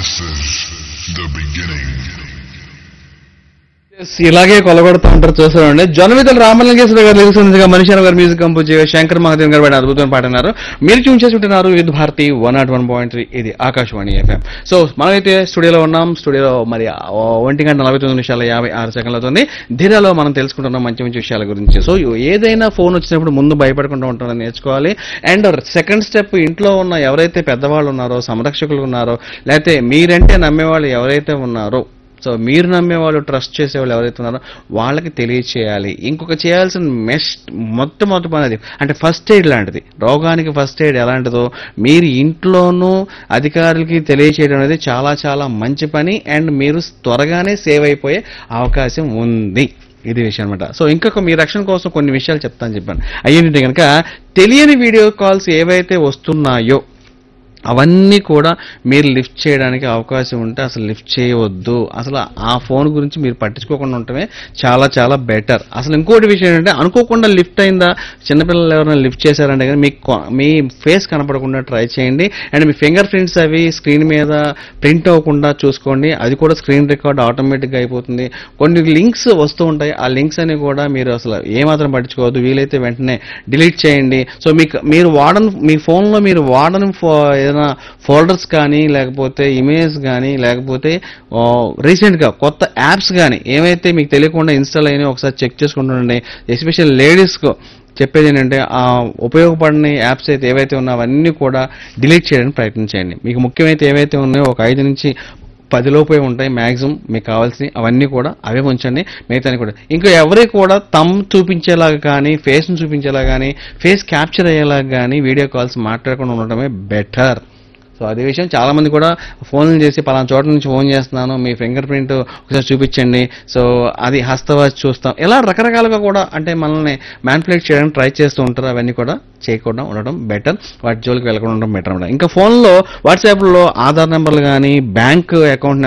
This is the beginning. Yes, ఇలాగే కొలగొడుతూ ఉంటారు చూస్తారండి జొన్నవితల రామలింగేశ్వర గారు తెలుస్తుందిగా మనిషి గారు మ్యూజిక్ కంపోజ్ చేయ శంకర్ మహాదేవ్ గారు పాడిన అద్భుతమైన పాట అన్నారు మీరు ట్యూన్ చేసుకుంటున్నారు with Bharati one not one point three ఇది ఆకాశవాణి ఎఫ్ఎం సో మనమైతే స్టూడియోలో ఉన్నాం స్టూడియోలో మరి ఆ ఒంటి గంట నలభై తొమ్మిది నిమిషాల యాభై ఆరు సెకండ్లు అవుతుంది ధీరాలో మనం తెలుసుకుంటున్నాం మంచి మంచి విషయాల గురించి సో ఏదైనా ఫోన్ వచ్చినప్పుడు ముందు భయపడకుండా ఉంటారని నేర్చుకోవాలి అండ్ సెకండ్ స్టెప్ ఇంట్లో ఉన్న ఎవరైతే పెద్దవాళ్ళు ఉన్నారో సంరక్షకులు ఉన్నారో లేకపోతే మీరంటే నమ్మేవాళ్ళు ఎవరైతే ఉన్నారో సో మీరు నమ్మే వాళ్ళు ట్రస్ట్ చేసే వాళ్ళు ఎవరైతే ఉన్నారో వాళ్ళకి తెలియచేయాలి ఇంకొక చేయాల్సిన మెస్ట్ మొట్టమొదటి పని అది అంటే ఫస్ట్ ఎయిడ్ లాంటిది రోగానికి ఫస్ట్ ఎయిడ్ ఎలాంటిదో మీరు ఇంట్లోనూ అధికారులకి తెలియచేయడం అనేది చాలా చాలా మంచి పని అండ్ మీరు త్వరగానే సేవ్ అయిపోయే అవకాశం ఉంది ఇది విషయం అనమాట సో ఇంకొక మీ రక్షణ కోసం కొన్ని విషయాలు చెప్తాను చెప్పాను అయ్యేంటి కనుక తెలియని వీడియో కాల్స్ ఏవైతే వస్తున్నాయో అవన్నీ కూడా మీరు లిఫ్ట్ చేయడానికి అవకాశం ఉంటే అసలు లిఫ్ట్ చేయవద్దు అసలు ఆ ఫోన్ గురించి మీరు పట్టించుకోకుండా ఉండటమే చాలా చాలా బెటర్ అసలు ఇంకోటి విషయం ఏంటంటే అనుకోకుండా లిఫ్ట్ అయిందా చిన్నపిల్లలు ఎవరైనా లిఫ్ట్ చేశారంటే కానీ మీకు కొ- మీ ఫేస్ కనపడకుండా ట్రై చేయండి అండ్ మీ ఫింగర్ ప్రింట్స్ అవి స్క్రీన్ మీద ప్రింట్ అవ్వకుండా చూసుకోండి అది కూడా స్క్రీన్ రికార్డ్ ఆటోమేటిక్గా అయిపోతుంది కొన్ని లింక్స్ వస్తూ ఉంటాయి ఆ లింక్స్ అని కూడా మీరు అసలు ఏమాత్రం పట్టించుకోవద్దు వీలైతే వెంటనే డిలీట్ చేయండి సో మీకు మీరు వాడని మీ ఫోన్లో మీరు వాడని ఫో ఏదైనా ఫోల్డర్స్ కానీ లేకపోతే ఇమేజ్ కానీ లేకపోతే రీసెంట్గా కొత్త యాప్స్ కానీ ఏవైతే మీకు తెలియకుండా ఇన్స్టాల్ అయినా ఒకసారి చెక్ చేసుకుంటుండండి ఎస్పెషల్ లేడీస్కు చెప్పేది ఏంటంటే ఆ ఉపయోగపడని యాప్స్ అయితే ఏవైతే ఉన్నాయో అవన్నీ కూడా డిలీట్ చేయడానికి ప్రయత్నించండి మీకు ముఖ్యమైతే ఏవైతే ఉన్నాయో ఒక ఐదు నుంచి పదిలోపే ఉంటాయి మ్యాక్సిమం మీకు కావాల్సినవి అవన్నీ కూడా అవే ఉంచండి మిగతాని కూడా ఇంకా ఎవరి కూడా తమ్ చూపించేలాగా కానీ ఫేస్ను చూపించేలాగా కానీ ఫేస్ క్యాప్చర్ అయ్యేలాగా కానీ వీడియో కాల్స్ మాట్లాడకుండా ఉండటమే బెటర్ సో అదే విషయం చాలా మంది కూడా ఫోన్లు చేసి పలానా చోట నుంచి ఫోన్ చేస్తున్నాను మీ ఫింగర్ ప్రింట్ ఒకసారి చూపించండి సో అది హస్తవాచి చూస్తాం ఇలా రకరకాలుగా కూడా అంటే మనల్ని మ్యాన్పులేట్ చేయడానికి ట్రై చేస్తూ ఉంటారు అవన్నీ కూడా చేయకుండా ఉండడం బెటర్ వాటి జోలికి వెళ్ళకుండా ఉండడం బెటర్ అనమాట ఇంకా ఫోన్లో వాట్సాప్లో ఆధార్ నెంబర్లు కానీ బ్యాంక్ అకౌంట్